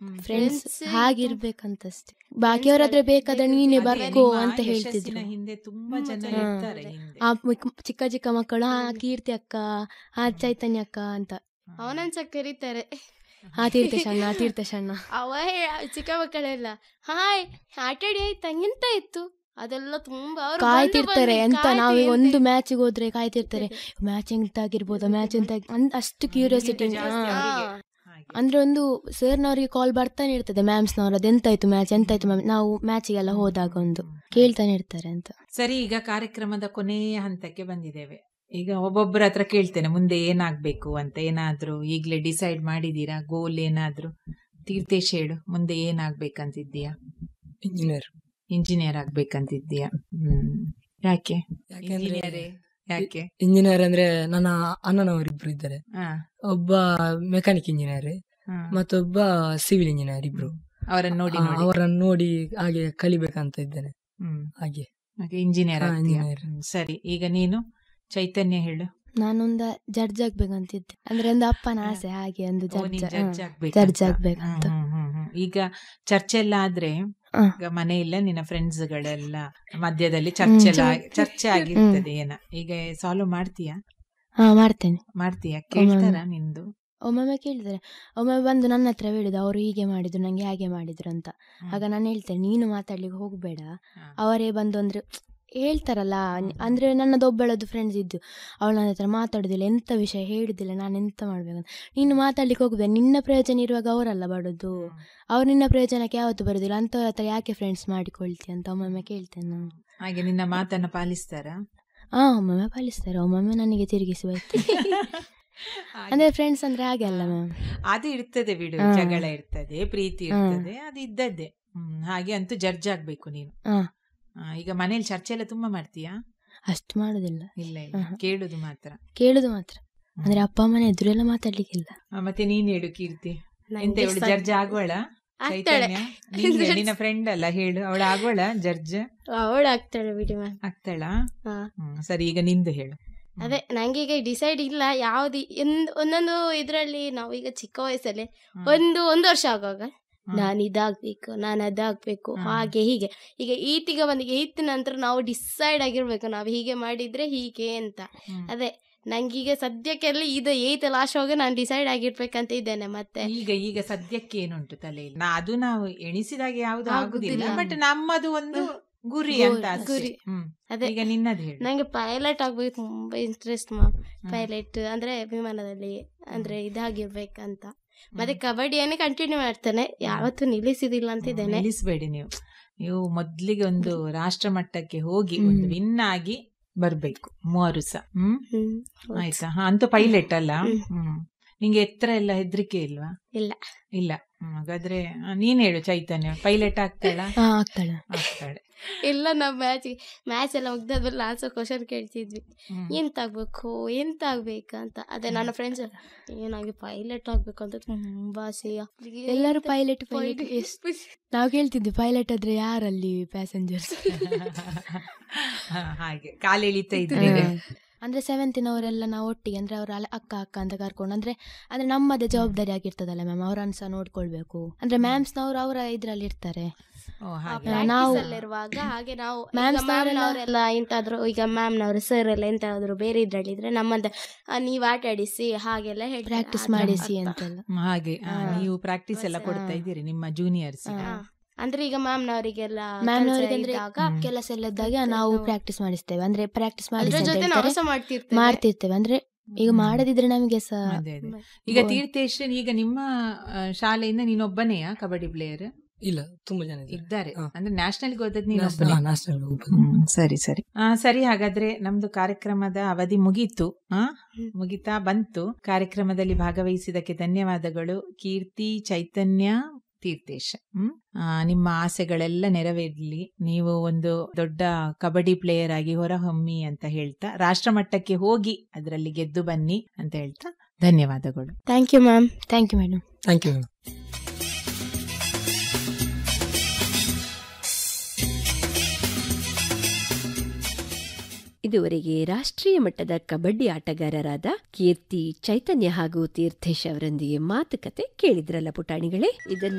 Friends Friends ಹಾಗಿರ್ಬೇಕಂತಷ್ಟೇ ಬಾಕಿಯವ್ರ ಹತ್ರ ಬೇಕಾದ್ರೆ ನೀನೇ ಅದೇ ಬರ್ಕೋ ನಿಮ್ಮ ಅಂತ ಯಶಸ್ಸಿನ ಹೇಳ್ತಿದ್ರು ಹಿಂದೆ ತುಂಬಾ ಹ್ಮ್, ಜನ ಹಾ. ಇರ್ತಾರೆ ಹಿಂದೆ ಆ ಮಿಕ್- ಚಿಕ್ಕ ಚಿಕ್ಕ ಮಕ್ಕಳು ಹಾ ಕೀರ್ತಿ ಅಕ್ಕ ಹಾ ಚೈತನ್ಯ ಅಕ್ಕ ಅಂತ ಅವನನ್ಸ ಕರೀತಾರೆ ಹಾ ತೀರ್ಥಶಣ್ಣ ತೀರ್ಥಶಣ್ಣ ಅವ ಹೇ- ಚಿಕ್ಕ ಮಕ್ಕಳೆಲ್ಲ ಹಾಯ್ ಆಟಾಡಿ ಆಯ್ತಾ ಎಂತ ಇತ್ತು ಅದೆಲ್ಲ ತುಂಬಾ ಅವ್ರು ಬಂದು ಕಾಯ್ತಿರ್ತಾರೆ ಬಂದು ಎಂತ ನಾವೀಗ ಕಾಯ್ತಾ ಒಂದು ಮ್ಯಾಚಿಗೆ ಹೋದ್ರೆ ಕಾಯ್ತಿರ್ತಾರೆ ಮ್ಯಾಚ್ ಎಂತ ಆಗಿರ್ಬೋದಾ ಮ್ಯಾಚ್ ಎಂತ ಆಗಿ- ಅಂದ್- ಅಷ್ಟು ಕ್ಯೂರಿಯಾಸಿಟಿ ಜಾಸ್ತಿ ಹಾ. ಅವರಿಗೆ. ಹಾಗೆ. ಅಂದ್ರೆ ಒಂದು ಸರ್ನವ್ರಿಗೆ ಕಾಲ್ ಬರ್ತಾನೆ ಇರ್ತದೆ ಮ್ಯಾಮ್ಸ್ನವ್ರು ಅದು ಎಂತಾಯ್ತು ಮ್ಯಾಚ್ ಎಂತಾಯ್ತು ಮ್ಯಾಮ್ ನಾವು ಮ್ಯಾಚಿಗೆಲ್ಲ ಹೋದಾಗ ಒಂದು ಕೇಳ್ತಾನೆ ಇರ್ತಾರೆ ಅಂತ ಸರಿ ಈಗ ಕಾರ್ಯಕ್ರಮದ ಕೊನೆಯ ಹಂತಕ್ಕೆ ಬಂದಿದ್ದೇವೆ ಈಗ ಒಬ್ಬೊಬ್ಬರ ಹತ್ರ ಕೇಳ್ತೇನೆ ಮುಂದೆ ಏನಾಗ್ಬೇಕು ಅಂತ ಏನಾದ್ರೂ ಈಗ್ಲೇ ಡಿಸೈಡ್ ಮಾಡಿದೀರಾ ಗೋಲ್ ಏನಾದ್ರೂ ತೀರ್ಥೇಶ್ ಹೇಳು ಮುಂದೆ ಏನಾಗ್ಬೇಕಂತಿದ್ದೀಯಾ ಇಂಜಿನಿಯರ್ ಇಂಜಿನಿಯರ್ ಆಗ್ಬೇಕಂತಿದ್ದೀಯಾ ಹ್ಮ್ ಯಾಕೆ ಯಾಕೆಂದ್ರೆ ಇಂಜಿನಿಯರೇ ಯಾಕೆ ಇಂಜಿನಿಯರ್ ಅಂದ್ರೆ ನನ್ನ ಅಣ್ಣನವರಿಬ್ರು ಇದ್ದಾರೆ ಹಾ ಒಬ್ಬ ಮೆಕ್ಯಾನಿಕ್ ಇಂಜಿನಿಯರ್ ಹಾ. ಮತ್ತೊಬ್ಬ ಸಿವಿಲ್ ಇಂಜಿನಿಯರ್ ಇಬ್ರು ಅವರನ್ನ ನೋಡಿ ಆ, ನೋಡಿ ಅವರನ್ನು ನೋಡಿ ಹಾಗೆ ಕಲಿಬೇಕಂತ ಇದ್ದೇನೆ ಹ್ಮ್ ಹಾಗೆ ಇಂಜಿನಿಯರ್ ಹಾ, ಆಗ್ತೀಯಾ engineer. ಹ್ಮ್, ಸರಿ ಈಗ ನೀನು ಚೈತನ್ಯ ಹೇಳು ನಾನೊಂದ ಜಡ್ಜ್ ಆಗ್ಬೇಕಂತಿದ್ದೆ ಅಂದ್ರೆ ಒಂದು ಅಪ್ಪನ ಆಸೆ ಹಾಗೆ ಒಂದು ಓ, ನೀನ್ ಜಡ್ಜ್ judge ಆಗ್ಬೇಕಂತ. ಜಡ್ಜ್ ಆಗ್ಬೇಕಂತ ಹ್ಮ್, ಹ್ಮ್, ಹ್ಮ್, ಹ್ಮ್. ಈಗ ಚರ್ಚೆ ಎಲ್ಲ ಆದ್ರೆ ಹ. ಈಗ ಮನೆಯಲ್ಲ ನಿನ್ನ ಫ್ರೆಂಡ್ಸ್ ಗಳೆಲ್ಲ ಮಧ್ಯದಲ್ಲಿ ಚರ್ಚೆ ಎಲ್ಲ ಹ್ಮ್. ಚರ್ಚೆ ಆಗಿರ್ತದೆ ಏನ ಈಗ ಸಾಲ್ವ್ ಮಾಡ್ತೀಯಾ ಹಾ ಮಾಡ್ತೇನೆ ಮಾಡ್ತೀಯಾ ಕೇಳ್ತಾರ ನಿಂದು ಒಮ್ಮೊಮ್ಮೆ ಕೇಳಿದ್ದಾರೆ ಒಮ್ಮೊಮ್ಮೆ ಬಂದು ನನ್ನ ಹತ್ರ ಹೇಳಿದ್ರು ಅವರು ಹೀಗೆ ಮಾಡಿದ್ರು ನಂಗೆ ಹಾಗೆ ಮಾಡಿದ್ರು ಅಂತ ಆಗ ನಾನು ಹೇಳ್ತೇನೆ ನೀನು ಮಾತಾಡ್ಲಿಕ್ಕೆ ಹೋಗ್ಬೇಡ ಹಾ. ಅವರೇ ಬಂದು ಅಂದ್ರೆ ಹೇಳ್ತಾರಲ್ಲ ನಿ- ಅಂದ್ರೆ ನನ್ನದು ಒಬ್ಬಳದ್ದು ಫ್ರೆಂಡ್ಸ್ ಇದ್ದು ಅವಳು ನನ್ನ ಹತ್ರ ಮಾತಾಡುದಿಲ್ಲ ಎಂತ ವಿಷಯ ಹೇಳುದಿಲ್ಲ ನಾನು ಎಂತ ಮಾಡ್ಬೇಕಂತ ನೀನು ಮಾತಾಡ್ಲಿಕ್ಕೆ ಹೋಗ್ಬೇಡ ನಿನ್ನ ಪ್ರಯೋಜನ ಇರುವಾಗ ಅವರಲ್ಲ ಬಡೋದು ಅವ್ರು ನಿನ್ನ ಪ್ರಯೋಜನಕ್ಕೆ ಯಾವತ್ತು ಬರೋದಿಲ್ಲ ಅಂಥವ್ರ ಹತ್ರ ಯಾಕೆ ಫ್ರೆಂಡ್ಸ್ ಮಾಡಿಕೊಳ್ತಿ ಅಂತ ಒಮ್ಮೊಮ್ಮೆ ಕೇಳ್ತೇನೆ ನಾನು ಹಾಗೆ ನಿನ್ನ ಮಾತನ್ನ ಪಾಲಿಸ್ತಾರ ಹಾ ಒಮ್ಮೊಮ್ಮೆ ಪಾಲಿಸ್ತಾರೆ ಒಮ್ಮೊಮ್ಮೆ ನನಗೆ ತಿರುಗಿಸಿ ಬೈತಾರೆ ಅಂದ್ರೆ ಫ್ರೆಂಡ್ಸ್ ಅಂದ್ರೆ ಹಾಗೆ ಅಲ್ಲ ಮ್ಯಾಮ್ ಅದು ಇರ್ತದೆ ಬಿಡು ಹಾ. ಜಗಳ ಇರ್ತದೆ ಪ್ರೀತಿ ಹಾ. ಇರ್ತದೆ ಅದು ಇದ್ದದ್ದೇ ಹ್ಮ್ ಹಾಗೆ ಅಂತೂ ಜಡ್ಜ್ ಆಗ್ಬೇಕು ನೀನು ಹಾ. ಆ, ಈಗ ಮನೇಲಿ ಚರ್ಚೆ ಎಲ್ಲ ತುಂಬಾ ಮಾಡ್ತೀಯಾ ಅಷ್ಟು ಮಾಡುದಿಲ್ಲ ಇಲ್ಲ ಇಲ್ಲ ಆಹಾ. ಕೇಳುದು ಮಾತ್ರ ಕೇಳುದು ಮಾತ್ರ ಅಂದ್ರೆ ಅಪ್ಪ ಅಮ್ಮನ ಎದುರೆಲ್ಲ ಮಾತಾಡ್ಲಿಕ್ಕಿಲ್ಲ ಆ, ಮತ್ತೆ ನೀನ್ ಹೇಳು ಕೀರ್ತಿ ನಂಗೆ ಎಂತ ಇವಳು ಸದ್- ಜಡ್ಜ್ ಆಗುವಳ ಆಗ್ತಾಳೆ ಚೈತನ್ಯ ನೀನ್ ಹೇಳು, ನಿನ್ನ ಫ್ರೆಂಡ್ ಅಲ್ಲ ಹೇಳು ಅವಳು ಆಗುವಳ ಜಡ್ಜ್ ಅವಳು ಆಗ್ತಾಳೆ ಬಿಡಿ ಮ್ಯಾಮ್ ಆಗ್ತಾಳ ಹಾ. ಹ್ಮ್ ಸರಿ ಈಗ ನಿಂದು ಹೇಳು ಹ್ಮ್. ಅದೇ ನಂಗೆ ಈಗ ಡಿಸೈಡ್ ಇಲ್ಲ ಯಾವ್ದು ಒಂದ್- ಒಂದೊಂದು ಇದ್ರಲ್ಲಿ ನಾವು ಈಗ ಚಿಕ್ಕ ವಯಸ್ಸಲ್ಲಿ ಹ್ಮ್. ಒಂದು ಒಂದು ವರ್ಷ ಆಗುವಾಗ ಹ್ಮ್. ನಾನು ಇದಾಗ್ಬೇಕು ನಾನು ಅದಾಗ್ಬೇಕು ಹ್ಮ್. ಹಾಗೆ ಹೀಗೆ ಈಗ ಈತಿಗ ಬಂದು ಏತ್ ನಂತರ ನಾವು ಡಿಸೈಡ್ ಆಗಿರ್ಬೇಕು ನಾವು ಹೀಗೆ ಮಾಡಿದ್ರೆ ಹೀಗೆ ಅಂತ ಹ್ಮ್. ಅದೇ ನಂಗೀಗ ಸದ್ಯಕ್ಕೆಲ್ಲ ಇದು ಏತ್ ಲಾಸ್ಟ್ ಹೋಗಿ ನಾನು ಡಿಸೈಡ್ ಆಗಿರ್ಬೇಕಂತ ಇದ್ದೇನೆ ಮತ್ತೆ ಈಗ ಈಗ ಸದ್ಯಕ್ಕೆ ಏನುಂಟು ತಲೆಯಲ್ಲಿ ನಾ ಅದು ನಾವು ಎಣಿಸಿದಾಗ ಯಾವುದು ಆಗುದಿಲ್ಲ ಆಗುದಿಲ್ಲ. ಬಟ್ ನಮ್ಮದು ಒಂದು ಗುರಿ ಗೋಲ್, ಅಂತ ಅಷ್ಟೇ. ಗುರಿ. ಹ್ಮ್ ಅದೇ ಈಗ ನಿನ್ನದು ಹೇಳು ನಂಗೆ ಪೈಲಟ್ ಆಗ್ಬೇಕು ತುಂಬಾ ಇಂಟ್ರೆಸ್ಟ್ ಮಾ ಪೈಲಟ್ ಅಂದ್ರೆ ವಿಮಾನದಲ್ಲಿ ಅಂದ್ರೆ ಇದಾಗಿರ್ಬೇಕಂತ ಮತ್ತೆ ಕಬಡ್ಡಿಯನ್ನೇ ಕಂಟಿನ್ಯೂ ಮಾಡ್ತಾನೆ ಯಾವತ್ತೂ ನಿಲ್ಲಿಸಿದಿಲ್ಲ ಅಂತ ಇದ್ದೇನೆ ನಿಲ್ಲಿಸಬೇಡಿ ನೀವು ನೀವು ಮೊದ್ಲಿಗೆ ಒಂದು ರಾಷ್ಟ್ರ ಮಟ್ಟಕ್ಕೆ ಹೋಗಿ ಹ್ಮ್. ಒಂದು ವಿನ್ ಆಗಿ ಬರ್ಬೇಕು ಮೂವರು ಸಹ ಹ್ಮ್ ಹ್ಮ್ ಆಯ್ತಾ ಹಾ ಅಂತೂ ಪೈಲಟ್ ಅಲ್ಲ ಹ್ಮ್. ಹ್ಮ್ ನಿಂಗೆ ಎತ್ತರ ಎಲ್ಲ ಹೆದರಿಕೆ ಇಲ್ವಾ ಇಲ್ಲ. ಇಲ್ಲ ಹ್ಮ್, ಹಾಗಾದ್ರೆ ಆ, ನೀನ್ ಹೇಳು ಚೈತನ್ಯ ಪೈಲಟ್ ಆಗ್ತಾಳ ಹಾ ಆಗ್ತಾಳೆ ಆಗ್ತಾಳೆ ಇಲ್ಲ ನಾವು ಮ್ಯಾಚ್ ಮ್ಯಾಚ್ ಎಲ್ಲ ಮುಗ್ದಾದ್ಮೇಲೆ ನಾನು ಸಹ ಕ್ವಶನ್ ಕೇಳ್ತಿದ್ವಿ ಹ್ಮ್. ಎಂತ ಆಗ್ಬೇಕು ಎಂತ ಆಗ್ಬೇಕಂತ ಅದೇ ನನ್ನ ಫ್ರೆಂಡ್ಸ್ ಏನಾಗಿ ಪೈಲಟ್ ಆಗ್ಬೇಕು ಅಂತ ತುಂಬಾ ಆಸೆ ಎಲ್ಲರೂ ಪೈಲಟ್ ಪೈಲಟ್ ನಾವು ಕೇಳ್ತಿದ್ವಿ ಪೈಲಟ್ ಆದ್ರೆ ಯಾರಲ್ಲಿ ಪ್ಯಾಸೆಂಜರ್ಸ್ ಹಾ, ಹಾಗೆ ಕಾಲೆಳಿತಾ ಇದ್ರೆ ಅಂದ್ರೆ ಸೆವೆಂತಿನವರೆಲ್ಲ ನಾವು ಒಟ್ಟಿಗೆ ಅಂದ್ರೆ ಅವ್ರ ಅಲ್ಲ ಅಕ್ಕ ಅಕ್ಕ ಅಂತ ಕರ್ಕೊಂಡು ಅಂದ್ರೆ ಅಂದ್ರೆ ನಮ್ಮದೇ ಜವಾಬ್ದಾರಿ ಆಗಿರ್ತದಲ್ಲ ಮ್ಯಾಮ್ ಅವ್ರನ್ನ ಸಹ ನೋಡ್ಕೊಳ್ಬೇಕು ಅಂದ್ರೆ ಮ್ಯಾಮ್ಸ್ನವ್ರು ಅವರ ಇದ್ರಲ್ಲಿ ಇರ್ತಾರೆ ಓ ಹಾಗೆ ನಾವು- ನಾವು- ಇರುವಾಗ ಹಾಗೆ ನಾವು Ma'ams ಮ್ಯಾಮ್ ನವರೆಲ್ಲ- ನವರೆಲ್ಲ ಎಂತಾದ್ರು ಈಗ ಮ್ಯಾಮ್ ನವರು ಸರ್ ಎಲ್ಲ ಎಂತಾದ್ರು ಬೇರೆ ಇದ್ರಲ್ಲಿದ್ರೆ ನಮ್ಮಂತ ಆ, ನೀವ್ ಆಟ ಆಡಿಸಿ ಹಾಗೆಲ್ಲ ಹೇಳ್ತಾರೆ. ಪ್ರಾಕ್ಟೀಸ್ ಆ, ಮಾಡಿಸಿ ಅಂತ. ಅಂತೆಲ್ಲ ಹ್ಮ್, ಹಾಗೆ ಆ, ಹಾ. ನೀವು ಪ್ರಾಕ್ಟೀಸ್ ಎಲ್ಲ ಹಾ. ಕೊಡ್ತಾ ಇದ್ದೀರಿ ನಿಮ್ಮ ಜೂನಿಯರ್ಸ್ ಹಾ. ಅಂದ್ರೆ ಈಗ ಮ್ಯಾಮ್ ನವರಿಗೆಲ್ಲ ಮ್ಯಾಮ್ ನವರಿಗೆ ಅಂದ್ರೆ ಹ್ಮ್. ಕೆಲಸ ಎಲ್ಲ ಇದ್ದಾಗ ನಾವು ಪ್ರಾಕ್ಟೀಸ್ ಮಾಡಿಸ್ತೇವೆ ಅಂದ್ರೆ ಪ್ರಾಕ್ಟೀಸ್ ಅದ್ರ ಮಾಡಿಸಿ ಅಂತ ಜೊತೆ ಹೇಳ್ತಾರೆ. ನಾವು ಸಹ ಮಾಡ್ತಿರ್ತೇವೆ ಮಾಡ್ತಿರ್ತೇವೆ ಅಂದ್ರೆ ಈಗ ಮಾಡದಿದ್ರೆ ನಮಗೆ ಸಹ ಅದೇ ಅದೇ ಈಗ ಗೋಲ್. ತೀರ್ಥೇಶ್ ಈಗ ನಿಮ್ಮ ಆ, ಶಾಲೆಯಿಂದ ನೀನೊಬ್ಬನೆಯಾ ಕಬಡ್ಡಿ ಪ್ಲೇಯರ್ ಇಲ್ಲ ತುಂಬಾ ಜನ ಇದ್ದಾರೆ ಇದ್ದಾರೆ ಹಾ. ಅಂದ್ರೆ ನ್ಯಾಷನಲ್ ಹೋದದ್ ನ್ಯಾಷನಲ್ ನೀನೊಬ್ಬನೇ ಹಾ, ನ್ಯಾಷನಲ್ ಹೋಗ್ಬೋದು. ಹ್ಮ್, ಸರಿ ಸರಿ ಆ, ಸರಿ ಹಾಗಾದ್ರೆ ನಮ್ದು ಕಾರ್ಯಕ್ರಮದ ಅವಧಿ ಮುಗೀತು ಆ ಹ್ಮ್. ಮುಗಿತಾ ಬಂತು ಕಾರ್ಯಕ್ರಮದಲ್ಲಿ ಭಾಗವಹಿಸಿದಕ್ಕೆ ಧನ್ಯವಾದಗಳು ಕೀರ್ತಿ ಚೈತನ್ಯ ತೀರ್ಥೇಶ್ ಹ್ಮ್ ಆ, ನಿಮ್ಮ ಆಸೆಗಳೆಲ್ಲ ನೆರವೇರ್ಲಿ ನೀವು ಒಂದು ದೊಡ್ಡ ಕಬಡ್ಡಿ ಪ್ಲೇಯರ್ ಆಗಿ ಹೊರಹೊಮ್ಮಿ ಅಂತ ಹೇಳ್ತಾ ರಾಷ್ಟ್ರ ಮಟ್ಟಕ್ಕೆ ಹೋಗಿ ಅದರಲ್ಲಿ ಗೆದ್ದು ಬನ್ನಿ ಅಂತ ಹೇಳ್ತಾ ಧನ್ಯವಾದಗಳು thank you ma'am thank you madam thank you ಇದುವರೆಗೆ ರಾಷ್ಟ್ರೀಯ ಮಟ್ಟದ ಕಬಡ್ಡಿ ಆಟಗಾರರಾದ ಕೀರ್ತಿ ಚೈತನ್ಯ ಹಾಗೂ ತೀರ್ಥೇಶ್ ಅವರೊಂದಿಗೆ ಮಾತುಕತೆ ಕೇಳಿದ್ರಲ್ಲ ಪುಟಾಣಿಗಳೇ ಇದನ್ನು